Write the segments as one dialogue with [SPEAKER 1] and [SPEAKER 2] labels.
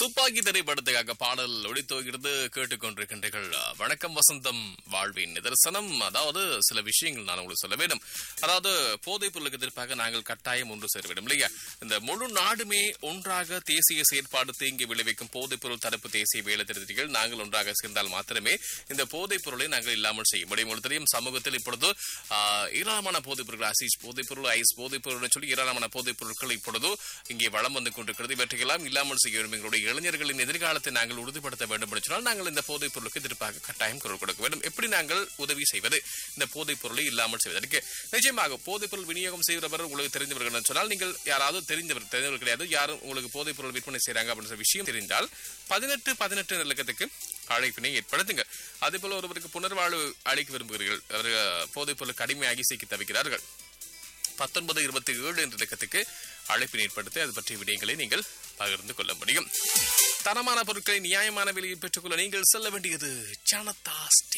[SPEAKER 1] துப்பாக்கி திரைப்படத்துக்காக பாடல் ஒளித்துவகிறது கேட்டுக்கொண்டிருக்கின்றீர்கள் வணக்கம் வசந்தம் வாழ்வின் நிதர்சனம் அதாவது சில விஷயங்கள் நான் உங்களுக்கு சொல்ல வேண்டும் அதாவது போதைப் பொருளுக்கு எதிர்ப்பாக நாங்கள் கட்டாயம் ஒன்று சேர வேண்டும் இல்லையா இந்த முழு நாடுமே ஒன்றாக தேசிய செயற்பாடு தீங்கி விளைவிக்கும் போதைப் பொருள் தடுப்பு தேசிய வேலை திட்டத்திகள் நாங்கள் ஒன்றாக சேர்ந்தால் மாத்திரமே இந்த போதைப் பொருளை நாங்கள் இல்லாமல் செய்ய முடியும் உங்களுக்கு தெரியும் சமூகத்தில் இப்பொழுது ஆஹ், ஏராளமான போதைப் பொருட்கள் அசீஸ் போதைப் பொருள் ஐஸ் போதைப் பொருள் சொல்லி ஏராளமான போதைப் பொருட்கள் இப்பொழுது இங்கே வளம் வந்து கொண்டிருக்கிறது இவற்றையெல்லாம் இல்லாமல் செய்ய வேண்டும் எங்களுடைய இளைஞர்களின் எதிர்காலத்தை நாங்கள் உறுதிப்படுத்த வேண்டும் என்று சொன்னால் நாங்கள் இந்த போதைப் பொருளுக்கு எதிர்ப்பாக கட்டாயம் குரல் கொடுக்க வேண்டும் எப்படி நாங்கள் உதவி செய்வது இந்த போதைப் பொருளை இல்லாமல் செய்வதற்கு நிச்சயமாக போதைப் பொருள் விநியோகம் செய்கிறவர் உங்களுக்கு தெரிந்தவர்கள் என்று சொன்னால் நீங்கள் யாராவது தெரிந்தவர் தெரிந்தவர் கிடையாது யாரும் உங்களுக்கு போதைப் பொருள் விற்பனை செய்றாங்க அப்படின்ற விஷயம் தெரிந்தால் பதினெட்டு பதினெட்டு இலக்கத்துக்கு அழைப்பினை ஏற்படுத்துங்க அதே போல ஒருவருக்கு புனர்வாழ்வு அளிக்க விரும்புகிறீர்கள் அவர் போதைப் பொருள் கடுமையாகி சிக்கி தவிக்கிறார்கள் பத்தொன்பது இருபத்தி ஏழு என்ற இலக்கத்துக்கு அழைப்பினை ஏற்படுத்தி அது பற்றிய விடயங்களை நீங்கள் பகிர்ந்து கொள்ள முடியும் தரமான பொருட்களை நியாயமான விலையில் பெற்றுக்கொள்ள நீங்கள் செல்ல வேண்டியது ஜனதா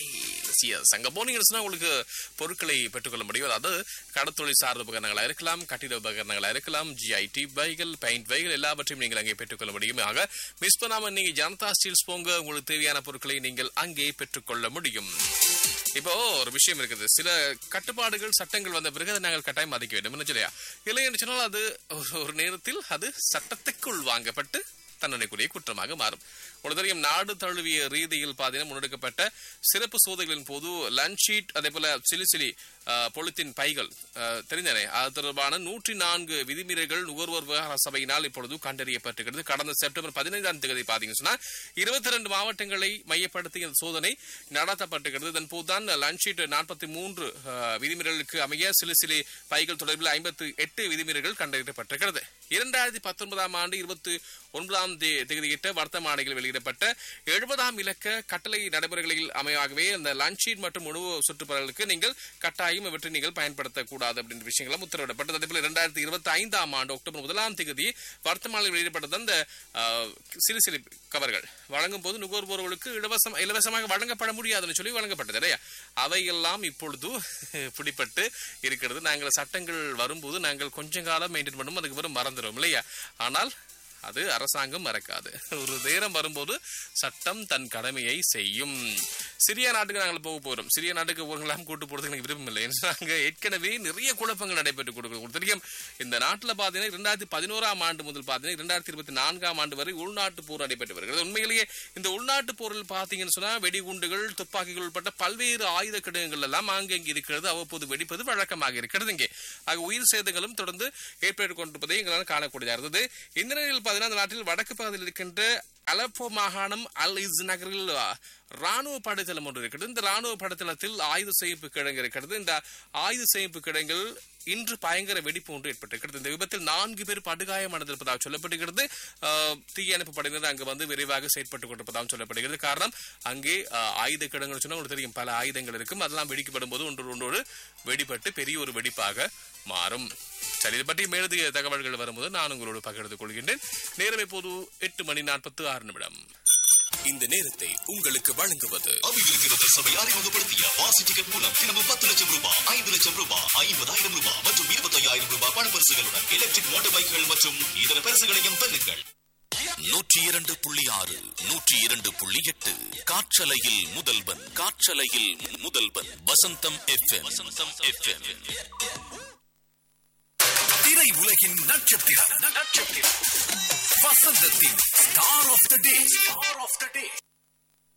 [SPEAKER 1] ஸ்டீல் அங்க போனீங்கன்னு சொன்னா உங்களுக்கு பொருட்களை பெற்றுக்கொள்ள முடியும் அதாவது கடத்தொழில் சார்ந்த உபகரணங்களா இருக்கலாம் கட்டிட உபகரணங்களா இருக்கலாம் ஜிஐடி பைகள் பெயிண்ட் பைகள் எல்லாவற்றையும் நீங்கள் அங்கே பெற்றுக்கொள்ள முடியும் ஆக மிஸ் பண்ணாம நீங்க ஜனதா ஸ்டீல்ஸ் போங்க உங்களுக்கு தேவையான பொருட்களை நீங்கள் அங்கே பெற்றுக்கொள்ள முடியும் இப்போ ஒரு விஷயம் இருக்குது சில கட்டுப்பாடுகள் சட்டங்கள் வந்த பிறகு அதை நாங்கள் கட்டாயம் மதிக்க வேண்டும் என்ன சொல்லியா இல்லை என்று சொன்னால் அது ஒரு- ஒரு நேரத்தில் அது சட்டத்துக்குள் வாங்கப்பட்டு தண்டனைக்குரிய குற்றமாக மாறும் ஒரு தெரியும் நாடு தழுவிய ரீதியில் பாத்தீங்கன்னா முன்னெடுக்கப்பட்ட சிறப்பு சோதனைகளின் போது லஞ்ச் ஷீட் அதே போல சிலி சிலி பொலித்தீன் பைகள் அஹ், தெரிந்தனே அது தொடர்பான நூற்றி நான்கு விதிமீறல்கள் நுகர்வோர் விவகார சபையினால் இப்பொழுது கண்டறியப்பட்டிருக்கிறது கடந்த செப்டம்பர் பதினைந்தாம் தேதி பாத்தீங்கன்னு சொன்னா இருபத்தி ரெண்டு மாவட்டங்களை மையப்படுத்தி இந்த சோதனை நடத்தப்பட்டிருக்கிறது இதன் போதுதான் லஞ்ச் ஷீட் நாற்பத்தி மூன்று விதிமீறலுக்கு அமைய சிலு சிலி பைகள் தொடர்பில் ஐம்பத்தி எட்டு விதிமீறல்கள் கண்டறியப்பட்டிருக்கிறது இரண்டாயிரத்தி பத்தொன்பதாம் ஆண்டு இருபத்தி ஒன்பதாம் தே- தேதியிட்ட வர்த்தமானிகள் வெளியிடப்பட்ட எழுபதாம் இலக்க கட்டளை நடைமுறைகளில் அமையாகவே இந்த லஞ்ச் ஷீட் மற்றும் உணவு சுற்றுப்பயர்களுக்கு நீங்கள் கட்டாயம் இவற்றை நீங்கள் பயன்படுத்தக்கூடாது அப்படின்ற விஷயங்களும் உத்தரவிடப்பட்டது அதே போல இரண்டாயிரத்தி இருபத்தி ஐந்தாம் ஆண்டு அக்டோபர் முதலாம் தேதி வர்த்தமானில் வெளியிடப்பட்டது அந்த ஆஹ், சிறு சிறு கவர்கள் வழங்கும் போது நுகர்வோர்களுக்கு இலவசம் இலவசமாக வழங்கப்பட முடியாதுன்னு சொல்லி வழங்கப்பட்டது இல்லையா அவையெல்லாம் இப்பொழுது பிடிப்பட்டு இருக்கிறது நாங்கள் சட்டங்கள் வரும்போது நாங்கள் கொஞ்ச காலம் மெயின்டைன் பண்ணும் அதுக்கு பிறகு மறந்துடும் இல்லையா ஆனால் அது அரசாங்கம் மறக்காது ஒரு நேரம் வரும்போது சட்டம் தன் கடமையை செய்யும் சிறிய நாட்டுக்கு நாங்கள் போக போறோம் சிறிய நாட்டுக்கு போகலாம் கூட்டு போறதுக்கு எனக்கு விருப்பம் இல்லை ஏன்னா அங்க ஏற்கனவே நிறைய குழப்பங்கள் நடைபெற்று கொடுக்கும் தெரியும் இந்த நாட்டுல பாத்தீங்கன்னா இரண்டாயிரத்தி பதினோராம் ஆண்டு முதல் பாத்தீங்கன்னா இரண்டாயிரத்தி இருபத்தி நான்காம் ஆண்டு வரை உள்நாட்டு போர் நடைபெற்று வருகிறது உண்மையிலேயே இந்த உள்நாட்டு போரில் பாத்தீங்கன்னு சொன்னா வெடிகுண்டுகள் துப்பாக்கிகள் உட்பட்ட பல்வேறு ஆயுத கிடங்குகள் எல்லாம் அங்கங்கே இருக்கிறது அவ்வப்போது வெடிப்பது வழக்கமாக இருக்கிறது இங்கே ஆக உயிர் சேதங்களும் தொடர்ந்து ஏற்பட்டு கொண்டிருப்பதை எங்களால் காணக்கூடியதாக இருந்தது இந்த நிலையில் பார்த்தீங்கன்னா அந்த நாட்டில் வடக்கு பகுதியில் இருக்கின்ற அலப்போ மாகாணம் அல் இஸ் நகரில் ஆ, ராணுவ படைத்தளம் ஒன்று இருக்கிறது இந்த ராணுவ படைத்தளத்தில் ஆயுத சேமிப்பு கிடங்கு இருக்கிறது இந்த ஆயுத சேமிப்பு கிடங்கில் இன்று பயங்கர வெடிப்பு ஒன்று ஏற்பட்டிருக்கிறது இந்த விபத்தில் நான்கு பேர் படுகாயம் அடைந்திருப்பதாக சொல்லப்படுகிறது ஆ, தீயணைப்பு படையினர் அங்கு வந்து விரைவாக செயற்பட்டுக் கொண்டிருப்பதாகவும் சொல்லப்படுகிறது காரணம் அங்கே ஆ, ஆயுத கிடங்குகள் சொன்னா உங்களுக்கு தெரியும் பல ஆயுதங்கள் இருக்கும் அதெல்லாம் வெடிக்கப்படும் போது ஒன்று ஒன்றோடு வெடிபட்டு பெரிய ஒரு வெடிப்பாக மாறும் சரி இது பற்றி மேலதிக தகவல்கள் வரும்போது நான் உங்களோடு பகிர்ந்து கொள்கின்றேன் நேரம் இப்போது எட்டு மணி நாற்பத்தி ஆறு நிமிடம் இந்த நேரத்தை உங்களுக்கு வழங்குவது
[SPEAKER 2] அபிவிருத்தி சபை அறிமுகப்படுத்திய வாசி டிக்கெட் மூலம் தினமும் பத்து லட்சம் ரூபாய் ஐந்து லட்சம் ரூபாய் ஐம்பதாயிரம் ரூபாய் மற்றும் இருபத்தையாயிரம் ரூபாய் பணப்பரிசுகளுடன் எலக்ட்ரிக் மோட்டார் பைக்குகள் மற்றும் இதர பரிசுகளையும் பெறுங்கள் நூற்றி இரண்டு புள்ளி ஆறு நூற்றி இரண்டு புள்ளி எட்டு காற்றலையில் முதல்வன் காற்றலையில் முதல்வன் வசந்தம் எஃப்எம் வசந்தம் எஃப்எம்
[SPEAKER 3] திரை உலகின் நட்சத்திரம் நட்சத்திரம் வசந்தத்தின் star of the day star of the day